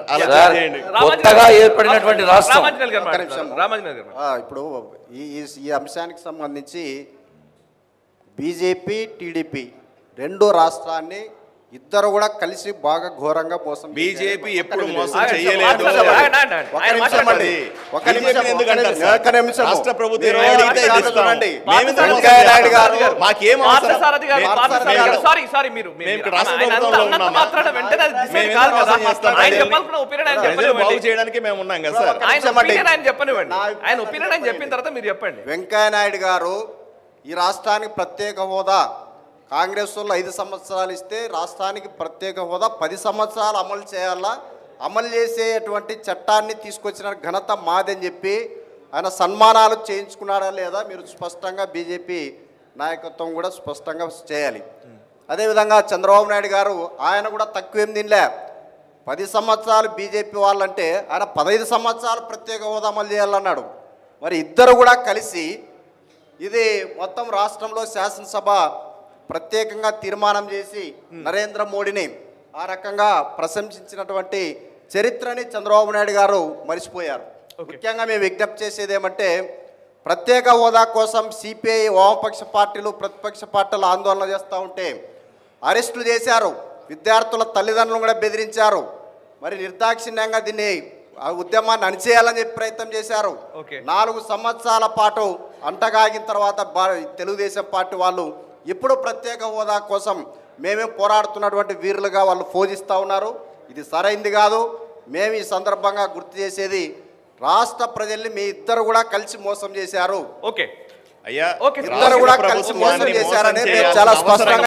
అలా సార్ చేయండి. కొత్తగా ఏర్పడినటువంటి రాష్ట్రం రామాంజనేయులు గారు ఒక్క మాట్లాడతారు. నిమిషం. రామాంజనేయులు గారు ఆ, ఇప్పుడు ఈ ఈ- ఈ అంశానికి సంబంధించి బీజేపీ టీడీపీ రెండు రాష్ట్రాన్ని ఇద్దరు కూడా కలిసి బాగా ఘోరంగా మోసం చేశారు. బీజేపీ ఒక్క ఎప్పుడు నిమిషం. మోసం ఆగండి, చేయలేదు. ఆగండి, ఆగండి, ఆగండి, ఆగండి. ఒక్క ఆయన నిమిషం మాట్లాడండి. అండి. ఒక్క బీజేపీని నిమిషం, ఎందుకు ఒక్క అంటారు నిమిషం, సార్? ఒక్క నిమిషం. రాష్ట్ర ప్రభుత్వం మీరు ఏం అడిగితే ఒక్క ఇస్తాం. చూడండి. మేమెందుకు పార్థసారథి మోసం గారు, చేయాలి? గారు, మాకేం అవసరం? పార్థసారథి గారు, మేము- పార్థసారథి మేము గారు, ఇక్కడ- సారీ సారీ మీరు మీరు- మేము ఇక్కడ ఆయన రాష్ట్ర అంత- ప్రభుత్వంలో అన్నంత ఉన్నామా? మాత్రాన వెంటనే అది decide మేము కాదు ఎందుకు కదా. మోసం చేస్తాం? ఆయన ప్రజల్ని- చెప్పాల్సిన ఒపీనియన్ ఆయన ప్రజలు బాగు చెప్పనివ్వండి చేయడానికి మేము ఉన్నాం కదా సార్ ఆయన చెప్పండి. ఒపీనియన్ ఆయన చెప్పనివ్వండి నా ఆయన ఒపీనియన్ ఆయన చెప్పిన తర్వాత మీరు చెప్పండి వెంకయ్య నాయుడు గారు ఈ రాష్ట్రానికి ప్రత్యేక హోదా కాంగ్రెస్ వాళ్ళు ఐదు సంవత్సరాలు ఇస్తే రాష్ట్రానికి ప్రత్యేక హోదా పది సంవత్సరాలు అమలు చేయాలా అమలు చేసేటువంటి చట్టాన్ని తీసుకొచ్చిన ఘనత మాదని చెప్పి ఆయన సన్మానాలు చేయించుకున్నాడా లేదా మీరు స్పష్టంగా బీజేపీ నాయకత్వం కూడా స్పష్టంగా చేయాలి అదేవిధంగా చంద్రబాబు నాయుడు గారు ఆయన కూడా తక్కువేం తినలే పది సంవత్సరాలు బీజేపీ వాళ్ళంటే ఆయన పదహైదు సంవత్సరాలు ప్రత్యేక హోదా అమలు చేయాలన్నాడు మరి ఇద్దరు కూడా కలిసి ఇది మొత్తం రాష్ట్రంలో శాసనసభ ప్రత్యేకంగా తీర్మానం చేసి నరేంద్ర మోడీని ఆ రకంగా ప్రశంసించినటువంటి చరిత్రని చంద్రబాబు నాయుడు గారు మర్చిపోయారు ముఖ్యంగా మేము విజ్ఞప్తి చేసేది ఏమంటే ప్రత్యేక హోదా కోసం సిపిఐ వామపక్ష పార్టీలు ప్రతిపక్ష పార్టీలు ఆందోళన చేస్తూ ఉంటే అరెస్టులు చేశారు విద్యార్థుల తల్లిదండ్రులను కూడా బెదిరించారు మరి నిర్దాక్షిణ్యంగా దీన్ని ఆ ఉద్యమాన్ని అణిచేయాలని చెప్పి ప్రయత్నం చేశారు ఓకే. నాలుగు సంవత్సరాల పాటు అంటగాగిన తర్వాత బా- తెలుగుదేశం పార్టీ వాళ్ళు ఇప్పుడు ప్రత్యేక హోదా కోసం మేమే పోరాడుతున్నటువంటి వీరులుగా వాళ్ళు పూజిస్తూ ఉన్నారు ఇది సరైంది కాదు మేము ఈ సందర్భంగా గుర్తు చేసేది రాష్ట్ర ప్రజల్ని మీ ఇద్దరు కూడా కలిసి మోసం చేశారు ఓకే అయ్యా ఓకే. ఇద్దరు కూడా కలిసి ప్రభుత్వాన్ని మోసం చేశారని మేము చేయాల్సిన చాలా అవసరం స్పష్టంగా